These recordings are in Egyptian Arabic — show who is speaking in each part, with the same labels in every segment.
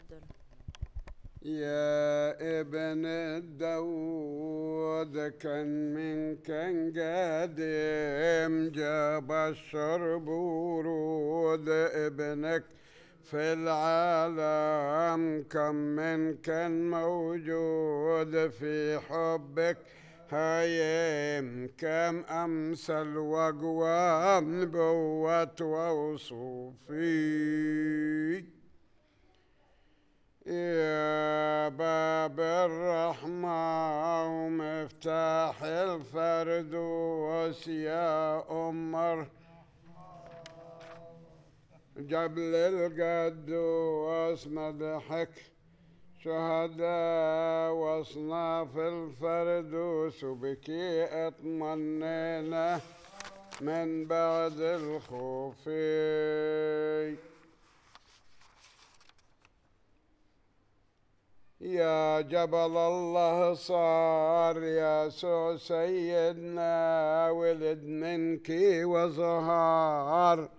Speaker 1: تفضل
Speaker 2: يا ابن الدود كان من كان قادم جاب الشرب ورود ابنك في العالم كم من كان موجود في حبك هايم كم أمثل وقوى نبوة وصوفي يا باب الرحمة ومفتاح الفردوس يا أمر جبل القدوس مدحك شهداء واصناف الفردوس وبكي اطمنينا من بعد الخوف يا جبل الله صار يا سوء سيدنا ولد منك وظهر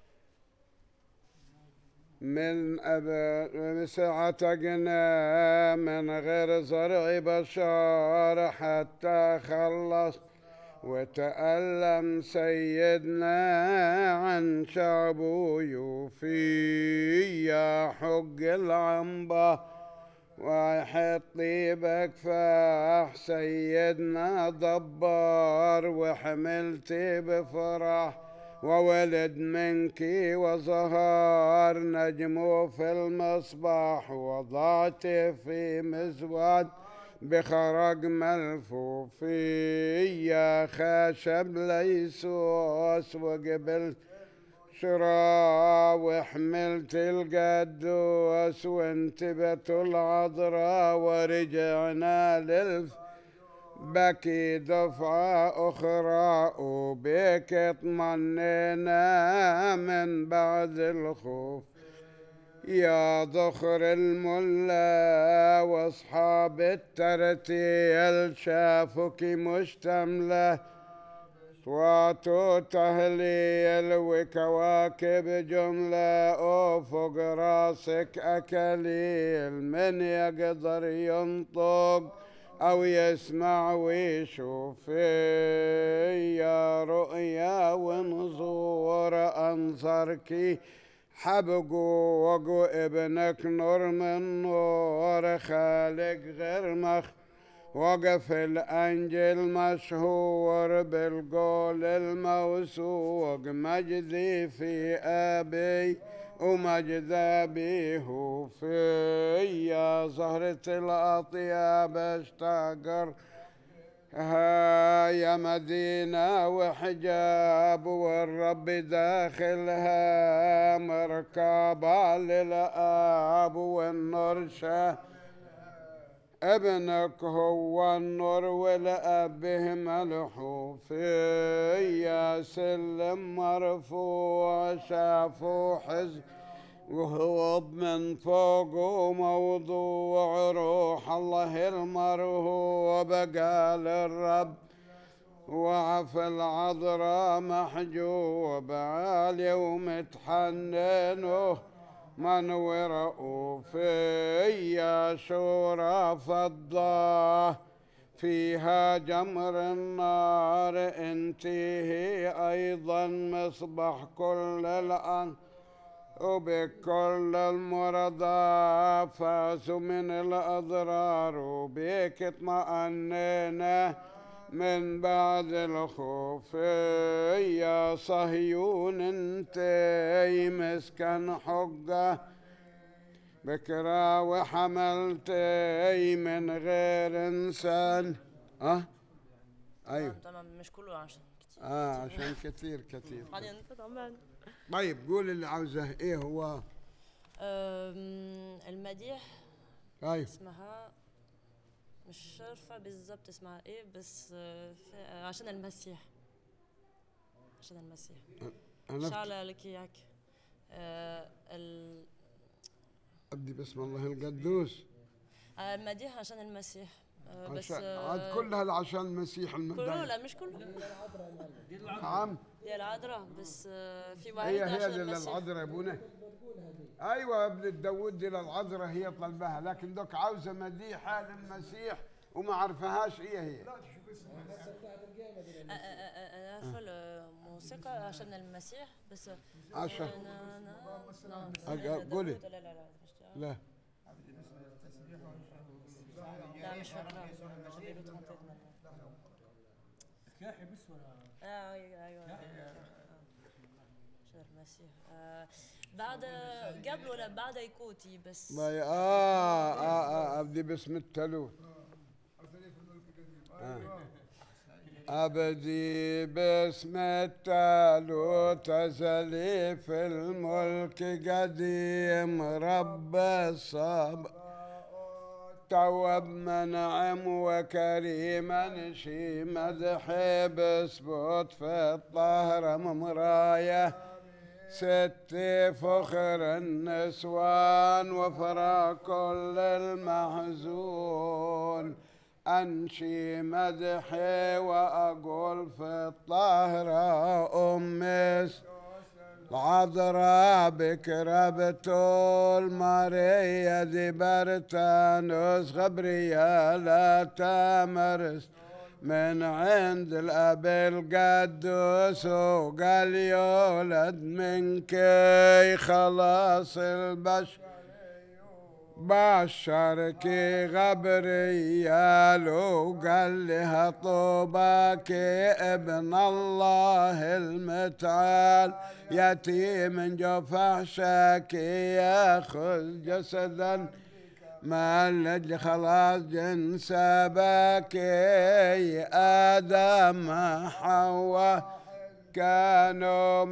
Speaker 2: من أب... سعتقنا من غير زرع بشار حتى خلص وتألم سيدنا عن شعبه يوفي يا حق العنبه وحط طيبك فاح سيدنا ضبار وحملت بفرح وولد منك وظهر نجم في المصباح وضعت في مزود بخرج ملفوف يا خشب ليسوس وقبلت شرا وحملت القدوس وانتبت العذراء ورجعنا للف بكي دفعة أخرى وبك اطمنينا من بعد الخوف يا ضخر الملا واصحاب الترتيل شافك مشتمله اصوات تهليل وكواكب جملة أفق راسك أكليل من يقدر ينطق أو يسمع ويشوف يا رؤيا ونظور أنظرك حبق وقو ابنك نور من نور خالق غير مخ وقف الأنجل مشهور بالقول الموسوق مجدي في أبي ومجد أبيه في يا زهرة الأطياب اشتاقر ها يا مدينة وحجاب والرب داخلها مركبة للآب والنور شاه ابنك هو النور والأبه ملحوف يا سلم مرفوع شافوا حزب وهو من فوق موضوع روح الله المرهوب قال الرب وعف العذراء محجوب عالي ومتحنن من ورؤوف يا شورى فضاه فيها جمر النار انتهي أيضا مصبح كل الأن وبكل المرضى فازوا من الأضرار وبك اطمأنينا من بعد الخوف يا صهيون انت مسكن حقه بكرة وحملت من غير انسان اه ايوه
Speaker 1: تمام تمام مش كله عشان كتير
Speaker 2: اه عشان كثير كثير
Speaker 1: بعدين انت كمان
Speaker 2: طيب قول اللي عاوزه ايه هو
Speaker 1: أم، المديح
Speaker 2: ايوه
Speaker 1: اسمها مش عارفة بالظبط اسمها ايه بس آه، في- آه، عشان المسيح عشان المسيح
Speaker 2: انا
Speaker 1: شعلة لك اياك آه، ال-
Speaker 2: ابدي بسم الله القدوس
Speaker 1: آه، المديح عشان المسيح آه، بس
Speaker 2: عشان
Speaker 1: آه،
Speaker 2: عاد كلها عشان المسيح
Speaker 1: كله
Speaker 2: المدعي
Speaker 1: لا مش كله
Speaker 2: نعم
Speaker 1: يا العذراء بس آه، في واحد
Speaker 2: هي هي
Speaker 1: عشان
Speaker 2: اللي
Speaker 1: المسيح
Speaker 2: العذراء يا ابونا ايوه ابن داود دي للعذراء هي طلبها لكن دوك عاوزه مديحه للمسيح وما عرفهاش ايه هي
Speaker 1: أ- أ- أ- أ- أنا عارفة الموسيقى عشان المسيح بس
Speaker 2: عشان
Speaker 1: نا- نا- نا-
Speaker 2: أج- قولي.
Speaker 1: لا لا لا لا مش ده.
Speaker 2: لا
Speaker 1: لا مش فاكرة j'avais l'autre en tête maintenant.
Speaker 3: كاحي بس ولا
Speaker 1: آه، ايوه ايوه عشان المسيح آه، بعد قبل ولا بعد يكوتي بس
Speaker 2: ما ي- آه, آه, آه أبدي باسم التلوت آه. أبدي باسم التالوت أزلي في الملك قديم رب الصبر توب منعم وكريما شي مدحي بسبوت في الطهر ممرايه ستي فخر النسوان وفرا كل المحزون أنشي مدحي وأقول في الطهرة أمس العذراء بكرة بتول ماريا دي برتانوس غبريا لا تمرس من عند الأب القدوس وقال يولد منك خلاص البشر بشرك غبريال وقال لها طوباك ابن الله المتعال يتيم جوف عشاك ياخذ جسدا ما لجل خلاص جنس باكي آدم حواء كانوا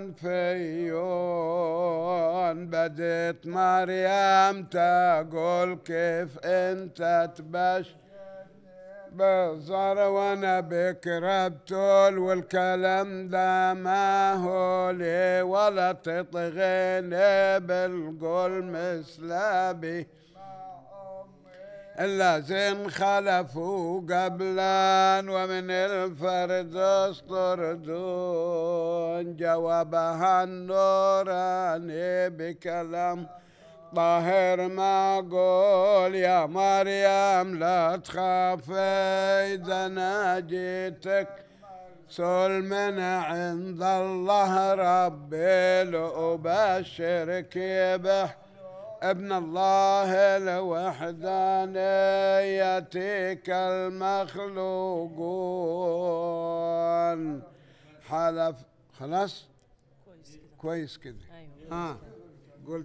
Speaker 2: منفيون بدت مريم تقول كيف انت تبش بصر وانا بكرة بتول والكلام ده ما هو لي ولا تطغيني بالقول مثلبي الذين خلفوا قبلا ومن الفردوس طردون جوابها النوراني بكلام طاهر معقول يا مريم لا تخافي إذا ناجيتك سل من عند الله ربي لأبشرك به ابن الله الوحداني ياتيك المخلوقون حلف خلاص
Speaker 1: كويس كده
Speaker 2: كويس كده
Speaker 1: ايوه
Speaker 2: اه